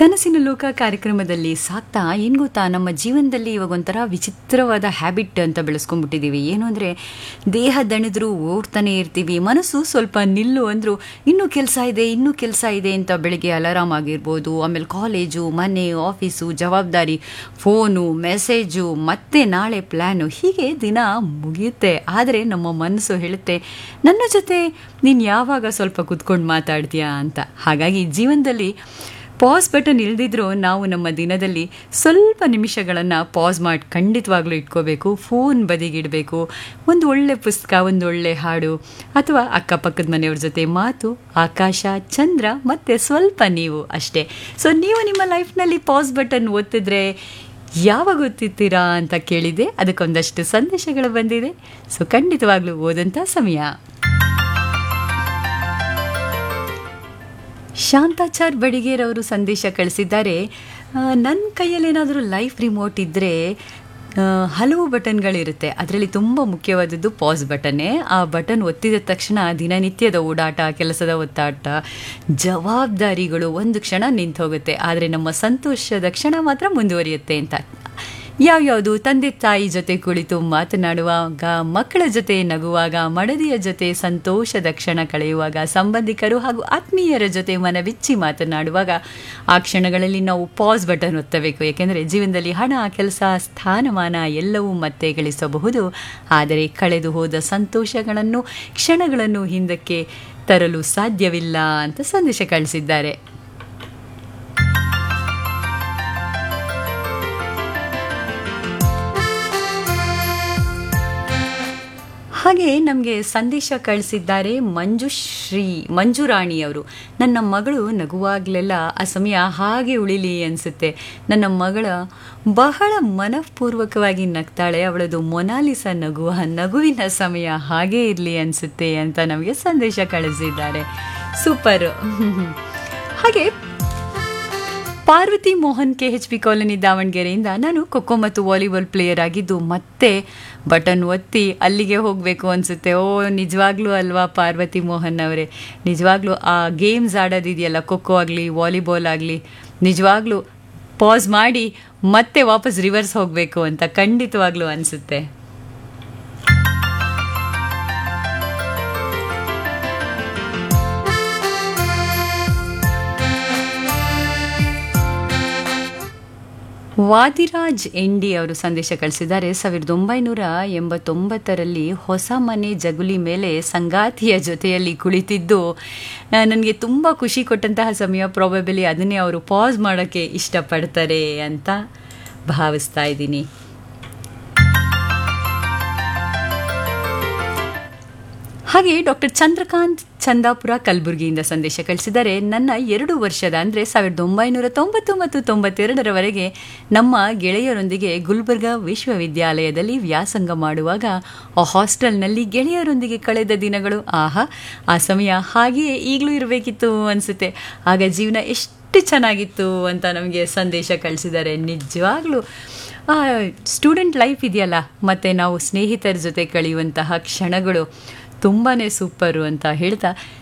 ಕನಸಿನ ಲೋಕ ಕಾರ್ಯಕ್ರಮದಲ್ಲಿ ಸಾಕ್ತಾ ಏನು ಗೊತ್ತಾ ನಮ್ಮ ಜೀವನದಲ್ಲಿ ಇವಾಗ ಒಂಥರ ವಿಚಿತ್ರವಾದ ಹ್ಯಾಬಿಟ್ ಅಂತ ಬೆಳೆಸ್ಕೊಂಡ್ಬಿಟ್ಟಿದ್ದೀವಿ ಏನು ಅಂದರೆ ದೇಹ ದಣಿದ್ರು ಓಡ್ತಾನೆ ಇರ್ತೀವಿ ಮನಸ್ಸು ಸ್ವಲ್ಪ ನಿಲ್ಲು ಅಂದರೂ ಇನ್ನೂ ಕೆಲಸ ಇದೆ ಇನ್ನೂ ಕೆಲಸ ಇದೆ ಅಂತ ಬೆಳಿಗ್ಗೆ ಅಲಾರಾಮ್ ಆಗಿರ್ಬೋದು ಆಮೇಲೆ ಕಾಲೇಜು ಮನೆ ಆಫೀಸು ಜವಾಬ್ದಾರಿ ಫೋನು ಮೆಸೇಜು ಮತ್ತೆ ನಾಳೆ ಪ್ಲ್ಯಾನು ಹೀಗೆ ದಿನ ಮುಗಿಯುತ್ತೆ ಆದರೆ ನಮ್ಮ ಮನಸ್ಸು ಹೇಳುತ್ತೆ ನನ್ನ ಜೊತೆ ನೀನು ಯಾವಾಗ ಸ್ವಲ್ಪ ಕುತ್ಕೊಂಡು ಮಾತಾಡ್ತೀಯಾ ಅಂತ ಹಾಗಾಗಿ ಜೀವನದಲ್ಲಿ ಪಾಸ್ ಬಟನ್ ಇಲ್ದಿದ್ರೂ ನಾವು ನಮ್ಮ ದಿನದಲ್ಲಿ ಸ್ವಲ್ಪ ನಿಮಿಷಗಳನ್ನು ಪಾಸ್ ಮಾಡಿ ಖಂಡಿತವಾಗ್ಲೂ ಇಟ್ಕೋಬೇಕು ಫೋನ್ ಬದಿಗಿಡಬೇಕು ಒಂದು ಒಳ್ಳೆ ಪುಸ್ತಕ ಒಂದು ಒಳ್ಳೆ ಹಾಡು ಅಥವಾ ಅಕ್ಕಪಕ್ಕದ ಮನೆಯವ್ರ ಜೊತೆ ಮಾತು ಆಕಾಶ ಚಂದ್ರ ಮತ್ತು ಸ್ವಲ್ಪ ನೀವು ಅಷ್ಟೇ ಸೊ ನೀವು ನಿಮ್ಮ ಲೈಫ್ನಲ್ಲಿ ಪಾಸ್ ಬಟನ್ ಒತ್ತಿದ್ರೆ ಯಾವಾಗ ಗೊತ್ತಿರ್ತೀರಾ ಅಂತ ಕೇಳಿದೆ ಅದಕ್ಕೊಂದಷ್ಟು ಸಂದೇಶಗಳು ಬಂದಿದೆ ಸೊ ಖಂಡಿತವಾಗ್ಲೂ ಓದಂಥ ಸಮಯ ಶಾಂತಾಚಾರ್ ಬಡಿಗೇರ್ ಅವರು ಸಂದೇಶ ಕಳಿಸಿದ್ದಾರೆ ನನ್ನ ಕೈಯಲ್ಲಿ ಏನಾದರೂ ಲೈಫ್ ರಿಮೋಟ್ ಇದ್ದರೆ ಹಲವು ಬಟನ್ಗಳಿರುತ್ತೆ ಅದರಲ್ಲಿ ತುಂಬ ಮುಖ್ಯವಾದದ್ದು ಪಾಸ್ ಬಟನ್ನೇ ಆ ಬಟನ್ ಒತ್ತಿದ ತಕ್ಷಣ ದಿನನಿತ್ಯದ ಓಡಾಟ ಕೆಲಸದ ಒತ್ತಾಟ ಜವಾಬ್ದಾರಿಗಳು ಒಂದು ಕ್ಷಣ ನಿಂತು ಹೋಗುತ್ತೆ ಆದರೆ ನಮ್ಮ ಸಂತೋಷದ ಕ್ಷಣ ಮಾತ್ರ ಮುಂದುವರಿಯುತ್ತೆ ಅಂತ ಯಾವ್ಯಾವುದು ತಂದೆ ತಾಯಿ ಜೊತೆ ಕುಳಿತು ಮಾತನಾಡುವಾಗ ಮಕ್ಕಳ ಜೊತೆ ನಗುವಾಗ ಮಡದಿಯ ಜೊತೆ ಸಂತೋಷದ ಕ್ಷಣ ಕಳೆಯುವಾಗ ಸಂಬಂಧಿಕರು ಹಾಗೂ ಆತ್ಮೀಯರ ಜೊತೆ ಮನಬಿಚ್ಚಿ ಮಾತನಾಡುವಾಗ ಆ ಕ್ಷಣಗಳಲ್ಲಿ ನಾವು ಪಾಸ್ ಬಟನ್ ಒತ್ತಬೇಕು ಏಕೆಂದರೆ ಜೀವನದಲ್ಲಿ ಹಣ ಕೆಲಸ ಸ್ಥಾನಮಾನ ಎಲ್ಲವೂ ಮತ್ತೆ ಗಳಿಸಬಹುದು ಆದರೆ ಕಳೆದು ಹೋದ ಸಂತೋಷಗಳನ್ನು ಕ್ಷಣಗಳನ್ನು ಹಿಂದಕ್ಕೆ ತರಲು ಸಾಧ್ಯವಿಲ್ಲ ಅಂತ ಸಂದೇಶ ಕಳಿಸಿದ್ದಾರೆ ಹಾಗೆ ನಮಗೆ ಸಂದೇಶ ಕಳಿಸಿದ್ದಾರೆ ಮಂಜುಶ್ರೀ ಮಂಜುರಾಣಿ ಅವರು ನನ್ನ ಮಗಳು ನಗುವಾಗಲೆಲ್ಲ ಆ ಸಮಯ ಹಾಗೆ ಉಳಿಲಿ ಅನಿಸುತ್ತೆ ನನ್ನ ಮಗಳ ಬಹಳ ಮನಃಪೂರ್ವಕವಾಗಿ ನಗ್ತಾಳೆ ಅವಳದು ಮೊನಾಲಿಸ ನಗುವ ನಗುವಿನ ಸಮಯ ಹಾಗೇ ಇರಲಿ ಅನಿಸುತ್ತೆ ಅಂತ ನಮಗೆ ಸಂದೇಶ ಕಳಿಸಿದ್ದಾರೆ ಸೂಪರ್ ಹಾಗೆ Parvati Mohan K H P colony ದಾವಣಗೆರೆಯಿಂದ ನಾನು ಖೋಖೋ ಮತ್ತು ವಾಲಿಬಾಲ್ ಪ್ಲೇಯರ್ ಆಗಿದ್ದು ಮತ್ತೆ ಬಟನ್ ಒತ್ತಿ ಅಲ್ಲಿಗೆ ಹೋಗಬೇಕು ಅನಿಸುತ್ತೆ ಓ ನಿಜವಾಗ್ಲೂ ಅಲ್ವಾ ಪಾರ್ವತಿ ಮೋಹನ್ ಅವರೇ ನಿಜವಾಗ್ಲೂ ಆ ಗೇಮ್ಸ್ ಆಡೋದಿದೆಯಲ್ಲ ಖೋಖೋ ಆಗಲಿ ವಾಲಿಬಾಲ್ ಆಗಲಿ ನಿಜವಾಗ್ಲೂ ಪಾಸ್ ಮಾಡಿ ಮತ್ತೆ ವಾಪಸ್ ರಿವರ್ಸ್ ಹೋಗಬೇಕು ಅಂತ ಖಂಡಿತವಾಗ್ಲೂ ಅನಿಸುತ್ತೆ ವಾದಿರಾಜ್ ಎಂಡಿ ಅವರು ಸಂದೇಶ ಕಳಿಸಿದ್ದಾರೆ ಸಾವಿರದ ಒಂಬೈನೂರ ಎಂಬತ್ತೊಂಬತ್ತರಲ್ಲಿ ಹೊಸ ಮನೆ ಜಗುಲಿ ಮೇಲೆ ಸಂಗಾತಿಯ ಜೊತೆಯಲ್ಲಿ ಕುಳಿತಿದ್ದು ನನಗೆ ತುಂಬ ಖುಷಿ ಕೊಟ್ಟಂತಹ ಸಮಯ ಪ್ರಾಬಬಲಿ ಅದನ್ನೇ ಅವರು ಪಾಸ್ ಮಾಡೋಕ್ಕೆ ಇಷ್ಟಪಡ್ತಾರೆ ಅಂತ ಭಾವಿಸ್ತಾ ಇದ್ದೀನಿ ಹಾಗೆ ಡಾಕ್ಟರ್ ಚಂದ್ರಕಾಂತ್ ಚಂದಾಪುರ ಕಲಬುರಗಿಯಿಂದ ಸಂದೇಶ ಕಳಿಸಿದ್ದಾರೆ ನನ್ನ ಎರಡು ವರ್ಷದ ಅಂದರೆ ಸಾವಿರದ ಒಂಬೈನೂರ ತೊಂಬತ್ತು ಮತ್ತು ತೊಂಬತ್ತೆರಡರವರೆಗೆ ನಮ್ಮ ಗೆಳೆಯರೊಂದಿಗೆ ಗುಲ್ಬರ್ಗಾ ವಿಶ್ವವಿದ್ಯಾಲಯದಲ್ಲಿ ವ್ಯಾಸಂಗ ಮಾಡುವಾಗ ಆ ಹಾಸ್ಟೆಲ್ನಲ್ಲಿ ಗೆಳೆಯರೊಂದಿಗೆ ಕಳೆದ ದಿನಗಳು ಆಹಾ ಆ ಸಮಯ ಹಾಗೆಯೇ ಈಗಲೂ ಇರಬೇಕಿತ್ತು ಅನಿಸುತ್ತೆ ಆಗ ಜೀವನ ಎಷ್ಟು ಚೆನ್ನಾಗಿತ್ತು ಅಂತ ನಮಗೆ ಸಂದೇಶ ಕಳಿಸಿದ್ದಾರೆ ನಿಜವಾಗ್ಲೂ ಸ್ಟೂಡೆಂಟ್ ಲೈಫ್ ಇದೆಯಲ್ಲ ಮತ್ತು ನಾವು ಸ್ನೇಹಿತರ ಜೊತೆ ಕಳೆಯುವಂತಹ ಕ್ಷಣಗಳು ತುಂಬಾ ಸೂಪರು ಅಂತ ಹೇಳ್ತಾ